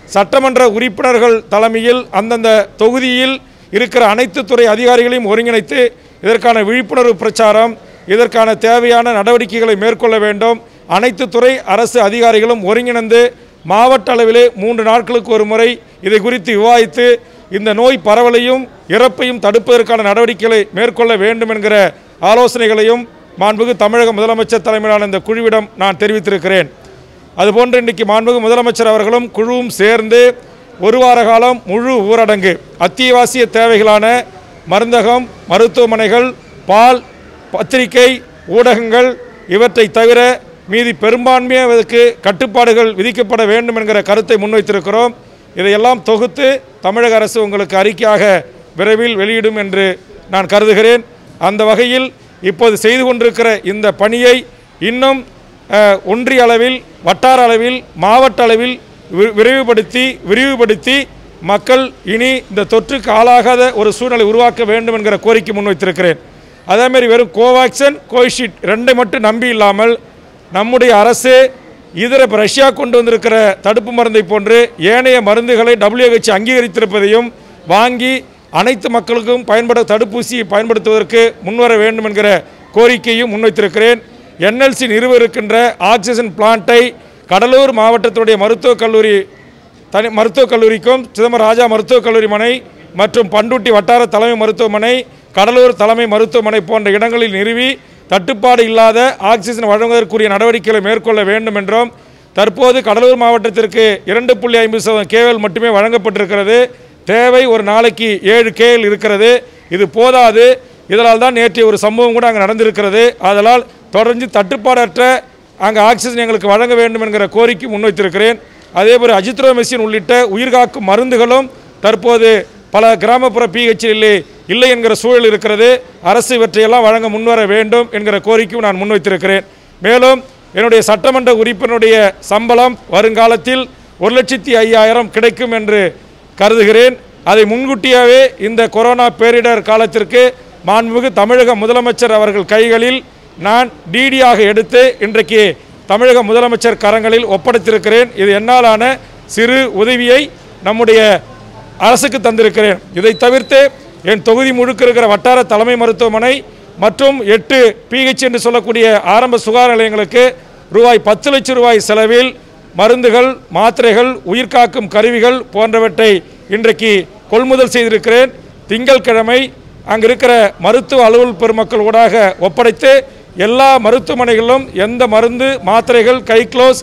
சட்டமன்ற உறுப்பினர்கள் தலைமையில் அந்தந்த தொகுதியில் இருக்கிற அனைத்து துறை அதிகாரிகளையும் ஒருங்கிணைத்து இதற்கான விழிப்புணர்வு பிரச்சாரம் இதற்கான தேவையான நடவடிக்கைகளை மேற்கொள்ள வேண்டும் அனைத்து துறை அரசு அதிகாரிகளும் ஒருங்கிணைந்து மாவட்ட அளவிலே மூன்று நாட்களுக்கு ஒரு முறை இதை குறித்து விவாதித்து இந்த நோய் பரவலையும் இறப்பையும் தடுப்பதற்கான நடவடிக்கைகளை மேற்கொள்ள வேண்டும் என்கிற ஆலோசனைகளையும் மாண்புகு தமிழக முதலமைச்சர் தலைமையிலான இந்த குழுவிடம் நான் தெரிவித்திருக்கிறேன் அதுபோன்று இன்றைக்கு மாண்புகு முதலமைச்சர் அவர்களும் குழுவும் சேர்ந்து ஒரு வார காலம் முழு ஊரடங்கு அத்தியாவசிய தேவைகளான மருந்தகம் மருத்துவமனைகள் பால் பத்திரிகை ஊடகங்கள் இவற்றை தவிர மீதி பெரும்பான்மையாக கட்டுப்பாடுகள் விதிக்கப்பட வேண்டும் என்கிற கருத்தை முன்வைத்திருக்கிறோம் இதையெல்லாம் தொகுத்து தமிழக அரசு உங்களுக்கு அறிக்கையாக விரைவில் வெளியிடும் என்று நான் கருதுகிறேன் அந்த வகையில் இப்போது செய்து கொண்டிருக்கிற இந்த பணியை இன்னும் அஹ், ஒன்றிய அளவில் வட்டார அளவில் மாவட்ட அளவில் வி- விரைவுபடுத்தி விரிவுபடுத்தி மக்கள் இனி இந்த தொற்றுக்கு ஆளாகாத ஒரு சூழ்நிலை உருவாக்க வேண்டும் என்கிற கோரிக்கை முன்வைத்திருக்கிறேன் அதேமாதிரி வெறும் கோவாக்சின் கோவிஷீல்ட் ரெண்டை மட்டும் நம்பி இல்லாமல் நம்முடைய அரசு இதர இப்ப ரஷ்யா கொண்டு வந்திருக்கிற தடுப்பு மருந்தை போன்று ஏனைய மருந்துகளை WHO அங்கீகரித்திருப்பதையும் வாங்கி அனைத்து மக்களுக்கும் பயன்பட தடுப்பூசியை பயன்படுத்துவதற்கு முன்வர வேண்டும் என்கிற கோரிக்கையும் முன்வைத்திருக்கிறேன் என்எல்சி நிறுவ இருக்கின்ற ஆக்சிஜன் பிளான்ட்டை கடலூர் மாவட்டத்துடைய மருத்துவக் கல்லூரி தனி மருத்துவக் கல்லூரிக்கும் சிதம்பரம் ராஜா மருத்துவக் கல்லூரி மனை மற்றும் பண்டுட்டி வட்டார தலைமை மருத்துவமனை கடலூர் தலைமை மருத்துவமனை போன்ற இடங்களில் நிறுவி தட்டுப்பாடு இல்லாத ஆக்சிஜன் வழங்குவதற்குரிய நடவடிக்கைகளை மேற்கொள்ள வேண்டும் என்றும் தற்போது கடலூர் மாவட்டத்திற்கு இரண்டு புள்ளி ஐம்பது சதவீதம் கேவல் மட்டுமே வழங்கப்பட்டிருக்கிறது தேவை ஒரு நாளைக்கு ஏழு கேஎல் இருக்கிறது இது போதாது இதனால் தான் நேற்றைய ஒரு சம்பவம் கூட அங்கே நடந்திருக்கிறது அதனால் தொடர்ந்து தட்டுப்பாடற்ற அங்கே ஆக்சிஜன் எங்களுக்கு வழங்க வேண்டும் என்கிற கோரிக்கை முன்வைத்திருக்கிறேன் அதேபோல் அஜித்ரோமெசின் உள்ளிட்ட உயிர்காக்கும் மருந்துகளும் தற்போது பல கிராமப்புற பிஹெச்சிலே இல்லை என்கிற சூழல் இருக்கிறது அரசு இவற்றையெல்லாம் வழங்க முன்வர வேண்டும் என்கிற கோரிக்கையும் நான் முன்வைத்திருக்கிறேன் மேலும் என்னுடைய சட்டமன்ற உறுப்பினருடைய சம்பளம் வருங்காலத்தில் ஒரு லட்சத்தி ஐயாயிரம் கிடைக்கும் என்று கருதுகிறேன் அதை முன்கூட்டியாகவே இந்த கொரோனா பேரிடர் காலத்திற்கு மாண்புமிகு தமிழக முதலமைச்சர் அவர்கள் கைகளில் நான் டிடியாக எடுத்து இன்றைக்கு தமிழக முதலமைச்சர் கரங்களில் ஒப்படைத்திருக்கிறேன் இது என்னாலான சிறு உதவியை நம்முடைய அரசுக்கு தந்திருக்கிறேன் இதை தவிர்த்து என் தொகுதி முழுக்க இருக்கிற வட்டார தலைமை மருத்துவமனை மற்றும் எட்டு பிஹெச் என்று சொல்லக்கூடிய ஆரம்ப சுகாதார நிலையங்களுக்கு ரூபாய் பத்து லட்சம் ரூபாய் செலவில் மருந்துகள் மாத்திரைகள் உயிர்காக்கும் கருவிகள் போன்றவற்றை இன்றைக்கு கொள்முதல் செய்திருக்கிறேன் திங்கட்கிழமை அங்கே இருக்கிற மருத்துவ அலுவல் பெருமக்கள் ஊடாக ஒப்படைத்து எல்லா மருத்துவமனைகளிலும் எந்த மருந்து மாத்திரைகள் கை க்ளோஸ்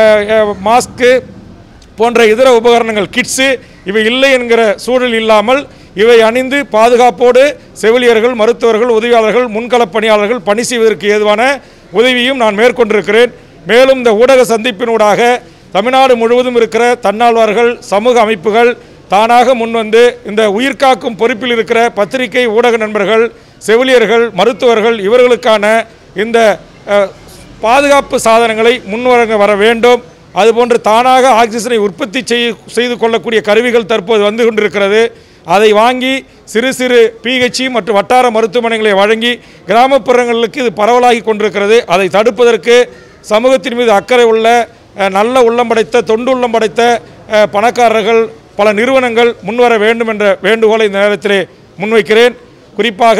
மாஸ்க்கு போன்ற இதர உபகரணங்கள் கிட்ஸு இவை இல்லை என்கிற சூழல் இல்லாமல் இவை அணிந்து பாதுகாப்போடு செவிலியர்கள் மருத்துவர்கள் உதவியாளர்கள் முன்களப் பணியாளர்கள் பணி செய்வதற்கு ஏதுவான உதவியும் நான் மேற்கொண்டிருக்கிறேன் மேலும் இந்த ஊடக சந்திப்பினூடாக தமிழ்நாடு முழுவதும் இருக்கிற தன்னார்வர்கள் சமூக அமைப்புகள் தானாக முன்வந்து இந்த உயிர்காக்கும் பொறுப்பில் இருக்கிற பத்திரிகை ஊடக நண்பர்கள் செவிலியர்கள் மருத்துவர்கள் இவர்களுக்கான இந்த அஹ், பாதுகாப்பு சாதனங்களை முன்வரங்க வர வேண்டும் அதுபோன்று தானாக ஆக்சிஜனை உற்பத்தி செய்ய செய்து கொள்ளக்கூடிய கருவிகள் தற்போது வந்து கொண்டிருக்கிறது அதை வாங்கி சிறு சிறு பிஹெச்சி மற்றும் வட்டார மருத்துவமனைகளை வழங்கி கிராமப்புறங்களுக்கு இது பரவலாகி கொண்டிருக்கிறது அதை தடுப்பதற்கு சமூகத்தின் மீது அக்கறை உள்ள அஹ், நல்ல உள்ளம் படைத்த தொண்டு உள்ளம் படைத்த அஹ், பணக்காரர்கள் பல நிறுவனங்கள் முன்வர வேண்டும் என்ற வேண்டுகோளை இந்த நேரத்திலே முன்வைக்கிறேன் குறிப்பாக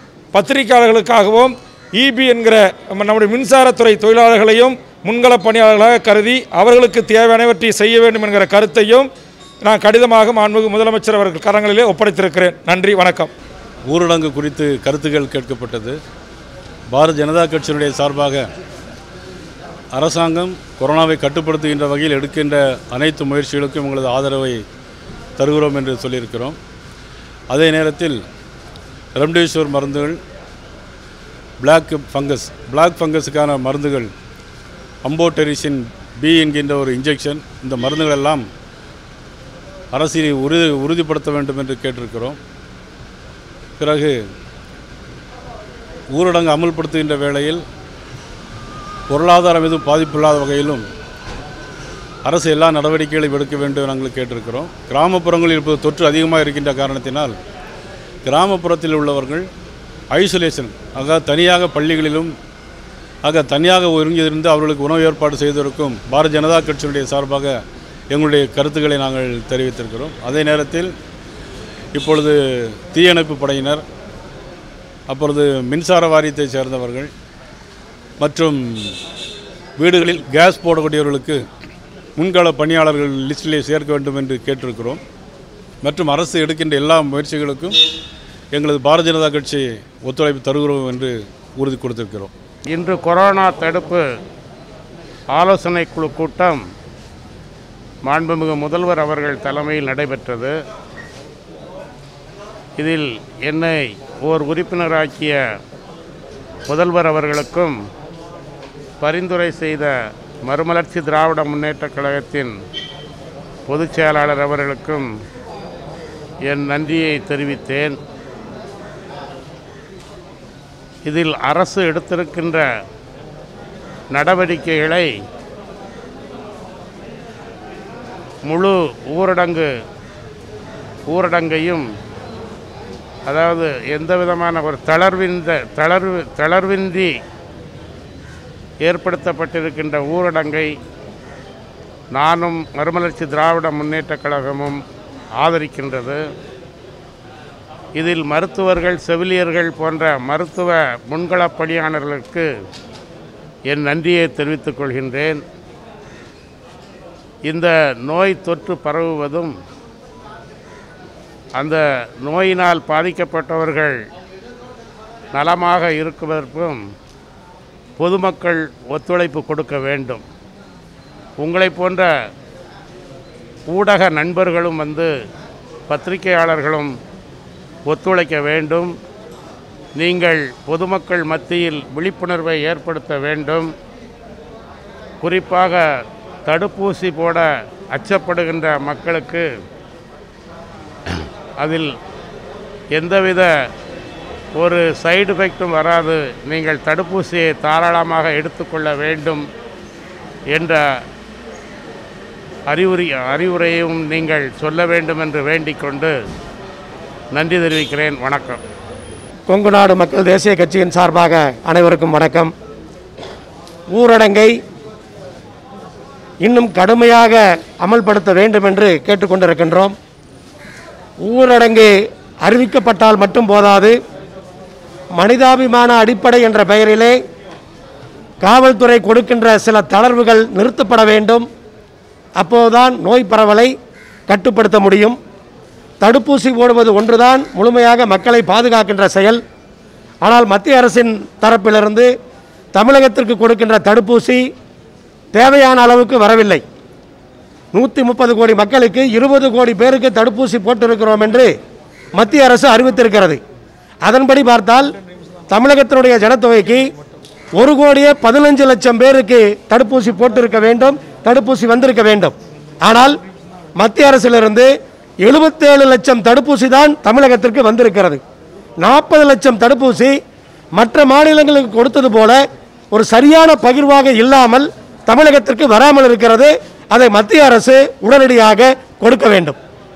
பத்திரிகையாளர்களுக்காகவும் இபி என்கிற நம்ம நம்முடைய மின்சாரத்துறை தொழிலாளர்களையும் முன்கள பணியாளர்களாக கருதி அவர்களுக்கு தேவையானவற்றை செய்ய வேண்டும் என்கிற கருத்தையும் நான் கடிதமாக மாண்புமிகு முதலமைச்சர் அவர்கள் கரங்களிலே ஒப்படைத்திருக்கிறேன் நன்றி வணக்கம் ஊரடங்கு குறித்து கருத்துக்கள் கேட்கப்பட்டது பாரதிய ஜனதா கட்சியினுடைய சார்பாக அரசாங்கம் கொரோனாவை கட்டுப்படுத்துகின்ற வகையில் எடுக்கின்ற அனைத்து முயற்சிகளுக்கும் உங்களது ஆதரவை தருகிறோம் என்று சொல்லியிருக்கிறோம் அதே நேரத்தில் ரெம்டெசிவிர் மருந்துகள் பிளாக் ஃபங்கஸ் பிளாக் ஃபங்கஸுக்கான மருந்துகள் அம்போடெரிசின் பி என்கின்ற ஒரு இன்ஜெக்ஷன் இந்த மருந்துகள் எல்லாம் அரசை உறுதி உறுதிப்படுத்த வேண்டும் என்று கேட்டிருக்கிறோம் பிறகு ஊரடங்கு அமல்படுத்துகின்ற வேளையில் பொருளாதாரம் எதுவும் பாதிப்பில்லாத வகையிலும் அரசு எல்லா நடவடிக்கைகளையும் எடுக்க வேண்டும் என நாங்கள் கேட்டிருக்கிறோம் கிராமப்புறங்களில் இப்போது தொற்று அதிகமாக இருக்கின்ற காரணத்தினால் கிராமப்புறத்தில் உள்ளவர்கள் ஐசோலேஷன் ஆக தனியாக பள்ளிகளிலும் ஆக தனியாக ஒருங்கியிருந்து அவர்களுக்கு உணவு ஏற்பாடு செய்திருக்கும் பாரதிய ஜனதா கட்சியினுடைய சார்பாக எங்களுடைய கருத்துக்களை நாங்கள் தெரிவித்திருக்கிறோம் அதே நேரத்தில் இப்பொழுது தீயணைப்பு படையினர் அப்பொழுது மின்சார வாரியத்தைச் சேர்ந்தவர்கள் மற்றும் வீடுகளில் கேஸ் போடக்கூடியவர்களுக்கு முன்கள பணியாளர்கள் லிஸ்டிலே சேர்க்க வேண்டும் என்று கேட்டிருக்கிறோம் மற்றும் அரசு எடுக்கின்ற எல்லா முயற்சிகளுக்கும் எங்களது பாரதிய ஜனதா கட்சி ஒத்துழைப்பு தருகிறோம் என்று உறுதி கொடுத்திருக்கிறோம் இன்று கொரோனா தடுப்பு ஆலோசனை குழு கூட்டம் மாண்புமிகு முதல்வர் அவர்கள் தலைமையில் நடைபெற்றது இதில் என்னை ஓர் உறுப்பினராக்கிய முதல்வர் அவர்களுக்கும் பரிந்துரை செய்த மறுமலர்ச்சி திராவிட முன்னேற்றக் கழகத்தின் பொதுச் செயலாளர் அவர்களுக்கும் என் நன்றியை தெரிவித்தேன் இதில் அரசு எடுத்திருக்கின்ற நடவடிக்கைகளை முழு ஊரடங்கு ஊரடங்கையும் அதாவது எந்த விதமான ஒரு தளர்விந்த தளர்வு தளர்வின்றி ஏற்படுத்தப்பட்டிருக்கின்ற ஊரடங்கை நானும் மறுமலர்ச்சி திராவிட முன்னேற்றக் கழகமும் ஆதரிக்கின்றது இதில் மருத்துவர்கள் செவிலியர்கள் போன்ற மருத்துவ முன்களப் பணியாளர்களுக்கு என் நன்றியை தெரிவித்துக் கொள்கின்றேன் இந்த நோய் தொற்று பரவுவதும் அந்த நோயினால் பாதிக்கப்பட்டவர்கள் நலமாக இருக்குவதற்கும் பொதுமக்கள் ஒத்துழைப்பு கொடுக்க வேண்டும் உங்களைப் போன்ற ஊடக நண்பர்களும் வந்து பத்திரிகையாளர்களும் ஒத்துழைக்க வேண்டும் நீங்கள் பொதுமக்கள் மத்தியில் விழிப்புணர்வை ஏற்படுத்த வேண்டும் குறிப்பாக தடுப்பூசி போட அச்சப்படுகின்ற மக்களுக்கு அதில் எந்தவித ஒரு சைடு எஃபெக்டும் வராது நீங்கள் தடுப்பூசியை தாராளமாக எடுத்துக்கொள்ள வேண்டும் என்ற அறிவுரை அறிவுரையும் நீங்கள் சொல்ல வேண்டும் என்று வேண்டிக் கொண்டு நன்றி தெரிவிக்கிறேன் வணக்கம் கொங்கு நாடு மக்கள் தேசிய கட்சியின் சார்பாக அனைவருக்கும் வணக்கம் ஊரடங்கை இன்னும் கடுமையாக அமல்படுத்த வேண்டும் என்று கேட்டுக்கொண்டிருக்கின்றோம் ஊரடங்கு அறிவிக்கப்பட்டால் மட்டும் போதாது மனிதாபிமான அடிப்படை என்ற பெயரிலே காவல்துறை கொடுக்கின்ற சில தளர்வுகள் நிறுத்தப்பட வேண்டும் அப்போதுதான் நோய் பரவலை கட்டுப்படுத்த முடியும் தடுப்பூசி போடுவது ஒன்றுதான் முழுமையாக மக்களை பாதுகாக்கின்ற செயல் ஆனால் மத்திய அரசின் தரப்பிலிருந்து தமிழகத்திற்கு கொடுக்கின்ற தடுப்பூசி தேவையான அளவுக்கு வரவில்லை நூற்றி முப்பது கோடி மக்களுக்கு இருபது கோடி பேருக்கு தடுப்பூசி போட்டிருக்கிறோம் என்று மத்திய அரசு அறிவித்திருக்கிறது அதன்படி பார்த்தால் தமிழகத்தினுடைய ஜனத்தொகைக்கு ஒரு கோடியே பதினஞ்சு லட்சம் பேருக்கு தடுப்பூசி போட்டிருக்க வேண்டும் தடுப்பூசி வந்திருக்க வேண்டும் ஆனால் மத்திய அரசிலிருந்து எழுபத்தேழு லட்சம் தடுப்பூசி தான் தமிழகத்திற்கு வந்திருக்கிறது நாற்பது லட்சம் தடுப்பூசி மற்ற மாநிலங்களுக்கு கொடுத்தது போல ஒரு சரியான பகிர்வாக இல்லாமல் தமிழகத்திற்கு வராமல் இருக்கிறது அதை மத்திய அரசு உடனடியாக கொடுக்க வேண்டும்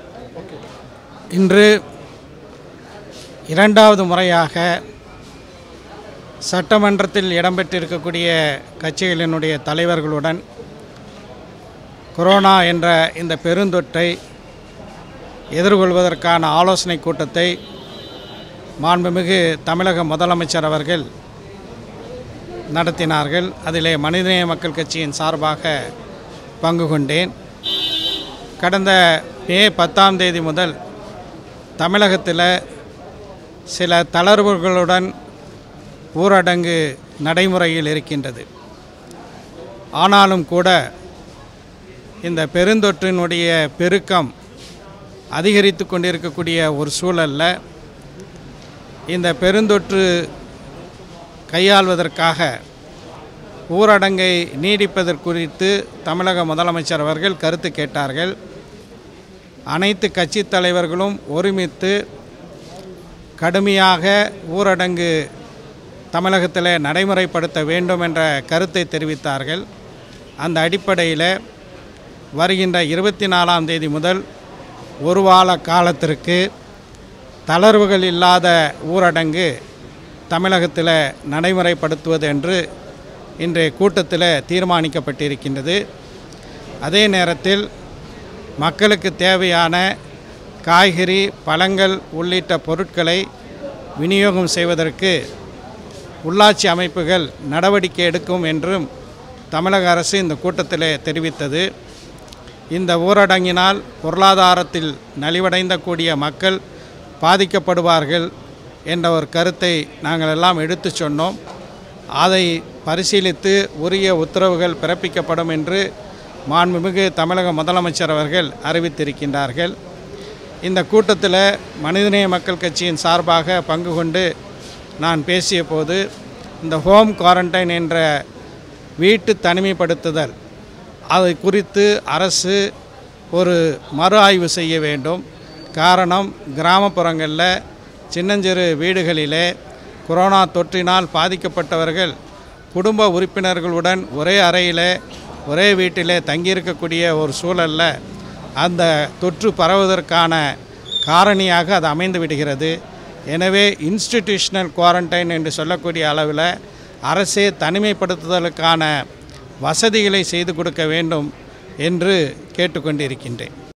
இன்று இரண்டாவது முறையாக சட்டமன்றத்தில் இடம்பெற்றிருக்கக்கூடிய கட்சிகளினுடைய தலைவர்களுடன் கொரோனா என்ற இந்த பெருந்தொற்றை எதிர்கொள்வதற்கான ஆலோசனை கூட்டத்தை மாண்புமிகு தமிழக முதலமைச்சர் அவர்கள் நடத்தினார்கள் அதிலே மனிதநேய மக்கள் கட்சியின் சார்பாக பங்கு கொண்டேன் கடந்த மே பத்தாம் தேதி முதல் தமிழகத்தில் சில தளர்வுகளுடன் ஊரடங்கு நடைமுறையில் இருக்கின்றது ஆனாலும் கூட இந்த பெருந்தொற்றினுடைய பெருக்கம் அதிகரித்து கொண்டிருக்கக்கூடிய ஒரு சூழலில் இந்த பெருந்தொற்று கையாள்வதற்காக ஊரடங்கை நீடிப்பதற்குறித்து தமிழக முதலமைச்சர் அவர்கள் கருத்து கேட்டார்கள் அனைத்து கட்சித் தலைவர்களும் ஒருமித்து கடுமையாக ஊரடங்கு தமிழகத்தில் நடைமுறைப்படுத்த வேண்டும் என்ற கருத்தை தெரிவித்தார்கள் அந்த அடிப்படையில் வருகின்ற இருபத்தி நாலாம் தேதி முதல் ஒரு வார காலத்திற்கு தளர்வுகள் இல்லாத ஊரடங்கு தமிழகத்தில் நடைமுறைப்படுத்துவது என்று இன்றைய கூட்டத்தில் தீர்மானிக்கப்பட்டிருக்கின்றது அதே நேரத்தில் மக்களுக்கு தேவையான காய்கறி பழங்கள் உள்ளிட்ட பொருட்களை விநியோகம் செய்வதற்கு உள்ளாட்சி அமைப்புகள் நடவடிக்கை எடுக்கும் என்றும் தமிழக அரசு இந்த கூட்டத்திலே தெரிவித்தது இந்த ஊரடங்கினால் பொருளாதாரத்தில் நலிவடைந்த கூடிய மக்கள் பாதிக்கப்படுவார்கள் என்ற ஒரு கருத்தை நாங்கள் எல்லாம் எடுத்து சொன்னோம் அதை பரிசீலித்து உரிய உத்தரவுகள் பிறப்பிக்கப்படும் என்று மாண்புமிகு தமிழக முதலமைச்சர் அவர்கள் அறிவித்திருக்கின்றார்கள் இந்த கூட்டத்தில் மனிதநேய மக்கள் கட்சியின் சார்பாக பங்கு கொண்டு நான் பேசிய போது இந்த ஹோம் குவாரண்டைன் என்ற வீட்டு தனிமைப்படுத்துதல் அதை குறித்து அரசு ஒரு மறு ஆய்வு செய்ய வேண்டும் காரணம் கிராமப்புறங்களில் சின்னஞ்சிறு வீடுகளிலே கொரோனா தொற்றினால் பாதிக்கப்பட்டவர்கள் குடும்ப உறுப்பினர்களுடன் ஒரே அறையிலே ஒரே வீட்டிலே தங்கியிருக்கக்கூடிய ஒரு சூழலில் அந்த தொற்று பரவுவதற்கான காரணியாக அது அமைந்து விடுகிறது எனவே இன்ஸ்டிடியூஷனல் குவாரண்டைன் என்று சொல்லக்கூடிய அளவில் அரசே தனிமைப்படுத்துதலுக்கான வசதிகளை செய்து கொடுக்க வேண்டும் என்று கேட்டுக்கொண்டிருக்கின்றேன்